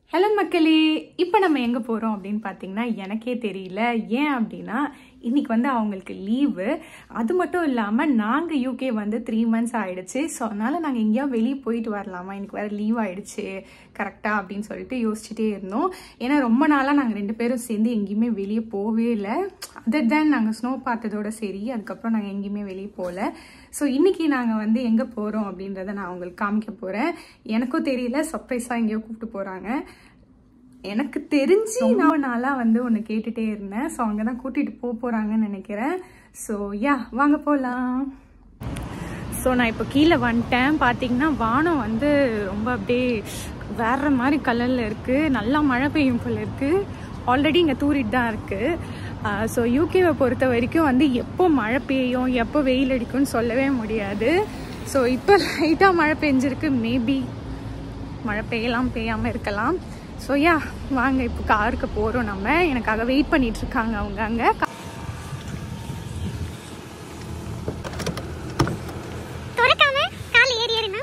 Hello மக்களே இப்போ நம்ம எங்கே போகிறோம் அப்படின்னு பார்த்தீங்கன்னா எனக்கே தெரியல ஏன் அப்படின்னா இன்னைக்கு வந்து அவங்களுக்கு லீவு அது மட்டும் இல்லாமல் நாங்கள் யூகே வந்து த்ரீ மந்த்ஸ் ஆயிடுச்சு ஸோ அதனால் நாங்கள் எங்கேயா வெளியே போயிட்டு வரலாமா இன்னைக்கு வேறு லீவ் ஆயிடுச்சு கரெக்டாக அப்படின்னு சொல்லிட்டு யோசிச்சுட்டே இருந்தோம் ஏன்னா ரொம்ப நாளாக நாங்கள் ரெண்டு பேரும் சேர்ந்து எங்கேயுமே வெளியே போகவே இல்லை அதர் தேன் நாங்கள் ஸ்னோ பார்த்ததோட சரி அதுக்கப்புறம் நாங்கள் எங்கேயுமே வெளியே போகல ஸோ இன்னைக்கு நாங்கள் வந்து எங்கே போகிறோம் அப்படின்றத நான் உங்களுக்கு காமிக்க போகிறேன் எனக்கும் தெரியல சர்ப்ரைஸாக எங்கேயோ கூப்பிட்டு போகிறாங்க எனக்கு தெரிஞ்சு நான் நாளாக வந்து ஒன்று கேட்டுட்டே இருந்தேன் ஸோ அங்கே தான் கூட்டிகிட்டு போக போகிறாங்கன்னு நினைக்கிறேன் ஸோ யா வாங்க போகலாம் ஸோ நான் இப்போ கீழே வந்துட்டேன் பார்த்தீங்கன்னா வானம் வந்து ரொம்ப அப்படியே வேற மாதிரி கலரில் இருக்குது நல்லா மழை பெய்யும் போல இருக்குது ஆல்ரெடி இங்கே தூரிட்டு தான் இருக்குது ஸோ யூகேவை பொறுத்த வரைக்கும் வந்து எப்போ மழை பெய்யும் எப்போ வெயில் அடிக்கும்னு சொல்லவே முடியாது ஸோ இப்போ லைட்டாக மழை பெஞ்சிருக்கு மேபி மழை பெய்யலாம் பெய்யாமல் இருக்கலாம் ஸோ யா வாங்க இப்போ காருக்கு போகிறோம் நம்ம எனக்காக வெயிட் பண்ணிட்டு இருக்காங்க அவங்க அங்கே துறக்காம கால் ஏறி ஏறினா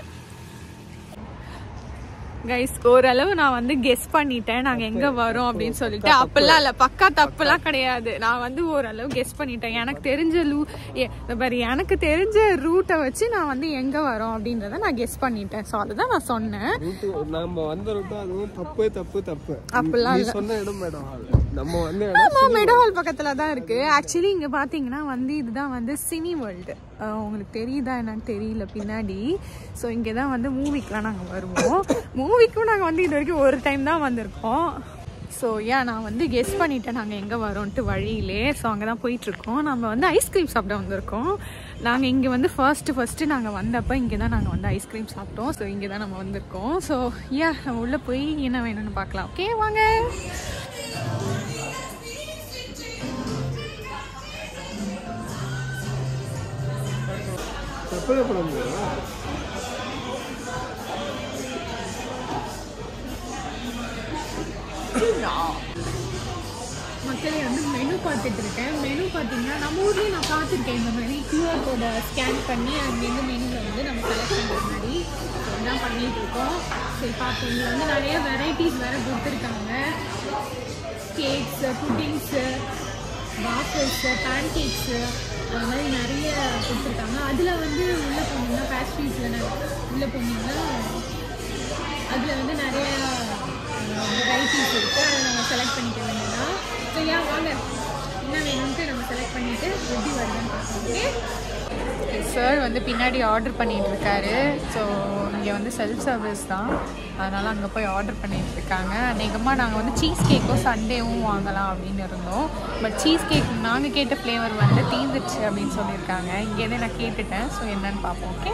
கைஸ் ஓரளவு நான் வந்து கெஸ் பண்ணிட்டேன் நாங்க எங்க வரோம் அப்படின்னு சொல்லிட்டு அப்பெல்லாம் இல்ல பக்கா தப்புலாம் கிடையாது நான் வந்து ஓரளவு கெஸ் பண்ணிட்டேன் எனக்கு தெரிஞ்ச லூ ஏ, இந்த பாரு எனக்கு தெரிஞ்ச ரூட்டை வச்சு நான் வந்து எங்க வரோம் அப்படின்றத நான் கெஸ் பண்ணிட்டேன் ஸோ அதுதான் நான் சொன்னேன் ரூட்டு நம்ம வந்த ரூட்டு அதுவும் தப்பு தப்பு தப்பு அப்படிலாம் நீ சொன்ன இடம் மேடம் ஹால் நம்ம வந்த இடம் ஆமா மெடோஹால் பக்கத்துல தான் இருக்கு ஆக்சுவலி இங்க பாத்தீங்கன்னா வந்து இதுதான் வந்து சினி வேர்ல்டு உங்களுக்கு தெரியுதா என்னன்னு தெரியல பின்னாடி ஸோ இங்கே தான் வந்து மூவிக்கெலாம் நாங்கள் வருவோம் மூவிக்கும் நாங்கள் வந்து இது வரைக்கும் ஒரு டைம் தான் வந்திருக்கோம் ஸோ ஏன் நான் வந்து கெஸ் பண்ணிட்டேன் நாங்கள் எங்கே வரோன்ட்டு வழியிலே ஸோ அங்கே தான் போயிட்டுருக்கோம் நம்ம வந்து ஐஸ்கிரீம் சாப்பிட வந்திருக்கோம் நாங்கள் இங்கே வந்து ஃபர்ஸ்ட்டு ஃபர்ஸ்ட்டு நாங்கள் வந்தப்போ இங்கே தான் நாங்கள் வந்து ஐஸ்கிரீம் சாப்பிட்டோம் ஸோ இங்கே தான் நம்ம வந்திருக்கோம் ஸோ ஏன் நம்ம உள்ளே போய் என்ன வேணும்னு பார்க்கலாம் ஓகே வாங்க தப்பு பண்ண முடியும் மக்களே வந்து மெனு பார்த்துட்டு இருக்கேன் மெனு பார்த்தீங்கன்னா நம்ம ஊர்லேயே நான் பார்த்துருக்கேன் இந்த மாதிரி கியூஆர் கோடை ஸ்கேன் பண்ணி அங்கேருந்து மெனுவில் வந்து நம்ம செலக்ட் பண்ணுற மாதிரி தான் பண்ணிட்டு இருக்கோம் சரி பார்ப்போம் இதில் வந்து நிறைய வெரைட்டிஸ் வேறு கொடுத்துருக்காங்க cakes puddings waffles pancakes அது மாதிரி நிறைய கொடுத்துருக்காங்க அதில் வந்து உள்ளே போனீங்கன்னா பேஸ்ட்ரீஸில் உள்ளே போனீங்கன்னா அதில் வந்து நிறைய வெரைட்டிஸ் இருக்குது அதை நம்ம செலக்ட் பண்ணிக்க வேண்டியதான் ஸோ ஏன் வாங்க என்ன வேணும்ட்டு நம்ம செலக்ட் பண்ணிவிட்டு எப்படி வருதுன்னு பார்க்கலாம் ஓகே சார் வந்து பின்னாடி ஆர்டர் பண்ணிட்டு இருக்காரு ஸோ இங்கே வந்து செல்ஃப் சர்வீஸ் தான் அதனால் அங்கே போய் ஆர்டர் பண்ணிட்டு இருக்காங்க அநேகமாக நாங்கள் வந்து சீஸ் கேக்கும் சண்டேவும் வாங்கலாம் அப்படின்னு இருந்தோம் பட் சீஸ் கேக் நாங்கள் கேட்ட ஃப்ளேவர் வந்து தீந்துருச்சு அப்படின்னு சொல்லியிருக்காங்க இங்கேருந்து நான் கேட்டுட்டேன் ஸோ என்னன்னு பார்ப்போம் ஓகே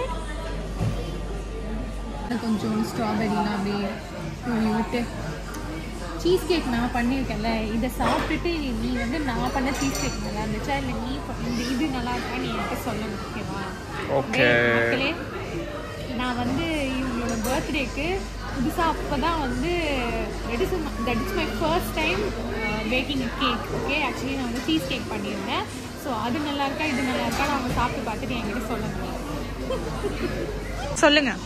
கொஞ்சம் ஸ்ட்ராபெரிலாம் அப்படியே தூவி விட்டு சீஸ் கேக் நான் பண்ணியிருக்கேன்ல இதை சாப்பிட்டுட்டு நீ வந்து நான் பண்ண சீஸ் கேக் நல்லா இருந்துச்சா இல்லை நீ ப- இந்த இது நல்லா இருக்கா நீ என்கிட்ட சொல்லணும் ஓகேவா Okay. மக்களே நான் வந்து இவங்களோட பர்த்டேக்கு புதுசாக அப்போ தான் வந்து that is that is my first time baking cake okay actually நான் வந்து சீஸ் கேக் பண்ணியிருந்தேன் ஸோ அது நல்லா இருக்கா இது நல்லா இருக்கா அவங்க சாப்பிட்டு பார்த்துட்டு என்கிட்ட சொல்லணும் சொல்லுங்கள்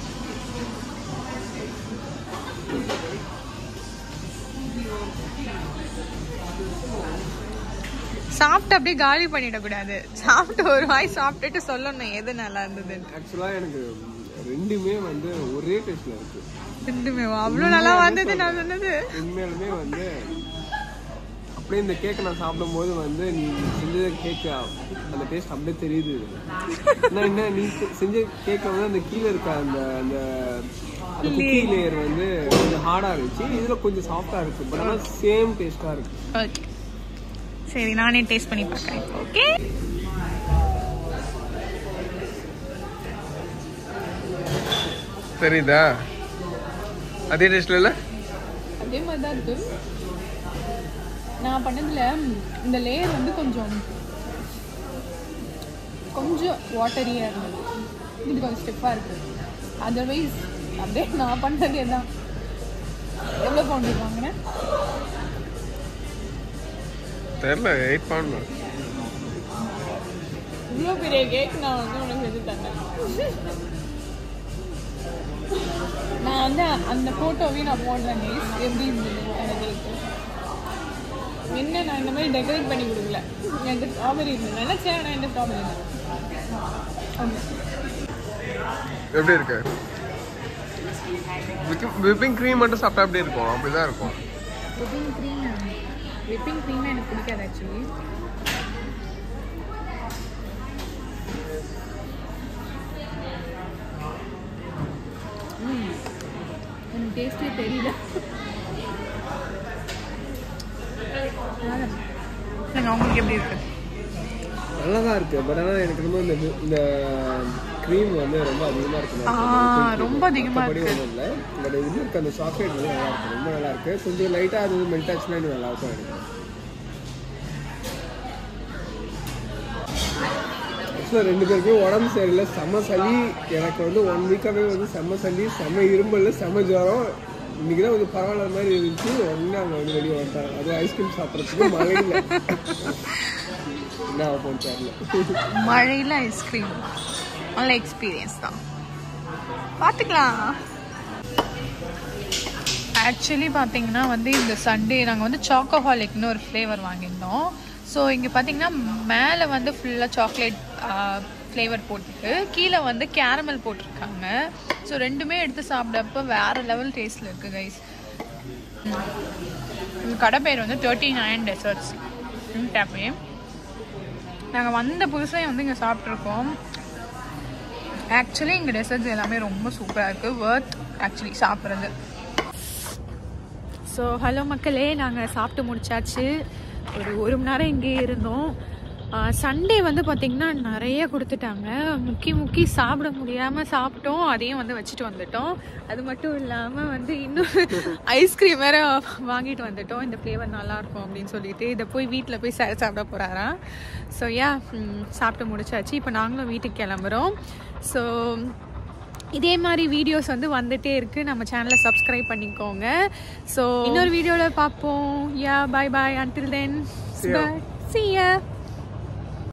சாப்பிட்டு அப்படியே காலி பண்ணிடக்கூடாது சாப்பிட்டு ஒரு வாய் சாப்பிட்டுட்டு சொல்லணும் எது நல்லா இருந்ததுன்னு ஆக்சுவலாக எனக்கு ரெண்டுமே வந்து ஒரே டேஸ்ட்ல இருக்கு ரெண்டுமே அவ்வளோ நல்லா வந்தது நான் சொன்னது உண்மையாலுமே வந்து அப்படியே இந்த கேக்கை நான் சாப்பிடும்போது வந்து நீ செஞ்ச கேக்கு அந்த டேஸ்ட் அப்படியே தெரியுது ஆனா என்ன நீ செ- செஞ்ச கேக்கில் வந்து அந்த கீழே இருக்க அந்த அந்த அந்த குக்கி லேயர் வந்து கொஞ்சம் ஹார்டாக இருந்துச்சு இதில் கொஞ்சம் சாஃப்டாக இருக்கு பட் ஆனால் சேம் டேஸ்ட்டாக இருக்கு ஓகே சரி நானே டேஸ்ட் பண்ணி பார்க்குறேன் ஓகே தெரியுதா அதே டேஸ்ட்ல இல்லை அதே மாதிரி தான் இருக்கு நான் பண்ணதுல இந்த லேயர் வந்து கொஞ்சம் கொஞ்சம் வாட்டரியாக இருந்தது இது கொஞ்சம் ஸ்டெப்பாக இருக்கு அதர்வைஸ் அப்படியே நான் பண்ணதே தான் எவ்வளோ பவுண்ட் வாங்கினேன் தெரில எயிட் பண்ணலாம் இவ்வளோ பெரிய கேக் நான் வந்து உனக்கு செஞ்சு தந்தேன் நான் வந்து அந்த ஃபோட்டோவையும் நான் போடுறேன் guys. எப்படி இருந்தது எனக்கு என்ன நான் இந்த மாதிரி டெக்கரேட் பண்ணி கொடுக்கல என்கிட்ட ஸ்ட்ராபெரி இருந்தது நினச்சேன் ஆனால் என்கிட்ட ஸ்ட்ராபெரி இல்லை எப்படி இருக்கு விப்பிங் க்ரீம் மட்டும் சாப்பிட்டா எப்படி இருக்கும் அப்படிதான் இருக்கும் விப்பிங் க்ரீம் விப்பிங் க்ரீமே எனக்கு பிடிக்காது ஆக்சுவலி எனக்கு டேஸ்டே தெரியல இல்லைங்க உங்களுக்கு எப்படி இருக்கு நல்லா தான் இருக்கு பட் ஆனால் எனக்கு ரொம்ப இந்த இந்த க்ரீம் வந்து ரொம்ப அதிகமாக இருக்கு ஆ, ரொம்ப அதிகமா இருக்கு. ஒன்றும் இல்லை பட் இது இருக்கு அந்த சாக்லேட் வந்து நல்லா இருக்கு ரொம்ப நல்லா இருக்கு கொஞ்சம் லைட்டாக அது மெல்ட் ஆச்சுன்னா இன்னும் நல்லா இருக்கும் எனக்கு ஆக்சுவலாக ரெண்டு பேருக்குமே உடம்பு சரியில்லை செம சளி எனக்கு வந்து ஒன் வீக்காகவே வந்து செம சளி செம இருமல் செம ஜுரம் இன்னைக்கு தான் கொஞ்சம் பரவாயில்ல மாதிரி இருந்துச்சு உடனே அவங்க வந்து வெளியே வந்துட்டாங்க அது ஐஸ்கிரீம் சாப்பிட்றதுக்கு மழையில் என்ன ஆகும் தெரியல மழையில் ஐஸ்கிரீம் நல்ல எக்ஸ்பீரியன்ஸ் தான் பார்த்துக்கலாம் ஆக்சுவலி பார்த்தீங்கன்னா வந்து இந்த சண்டே நாங்கள் வந்து சாக்கோஹாலிக்னு ஒரு ஃப்ளேவர் வாங்கியிருந்தோம் ஸோ இங்கே பார்த்தீங்கன்னா மேலே வந்து ஃபுல்லாக சாக்லேட் ஃப்ளேவர் போட்டுட்டு கீழே வந்து கேரமல் போட்டிருக்காங்க ஸோ ரெண்டுமே எடுத்து சாப்பிட்றப்ப வேறு லெவல் டேஸ்ட்டில் இருக்குது கைஸ் இந்த கடை பேர் வந்து தேர்ட்டி நைன் டெசர்ட்ஸ் டேப்பே நாங்கள் வந்த புதுசாக வந்து இங்கே சாப்பிட்ருக்கோம் ஆக்சுவலி இங்கே டெசர்ட்ஸ் எல்லாமே ரொம்ப சூப்பராக இருக்குது ஒர்த் ஆக்சுவலி சாப்பிட்றது ஸோ ஹலோ மக்களே நாங்கள் சாப்பிட்டு முடிச்சாச்சு ஒரு ஒரு மணி நேரம் இங்கே இருந்தோம் சண்டே வந்து பார்த்திங்கன்னா நிறைய கொடுத்துட்டாங்க முக்கி முக்கி சாப்பிட முடியாமல் சாப்பிட்டோம் அதையும் வந்து வச்சுட்டு வந்துட்டோம் அது மட்டும் இல்லாமல் வந்து இன்னும் ஐஸ்கிரீம் வேற வாங்கிட்டு வந்துட்டோம் இந்த ஃப்ளேவர் நல்லாயிருக்கும் அப்படின்னு சொல்லிட்டு இதை போய் வீட்டில் போய் சா- சாப்பிட போகிறாராம் ஸோ யா சாப்பிட்டு முடிச்சாச்சு இப்போ நாங்களும் வீட்டுக்கு கிளம்புறோம் ஸோ இதே மாதிரி வீடியோஸ் வந்து வந்துட்டே இருக்கு நம்ம சேனலை சப்ஸ்கிரைப் பண்ணிக்கோங்க ஸோ இன்னொரு வீடியோவில் பார்ப்போம் yeah bye bye until then See ya. see ya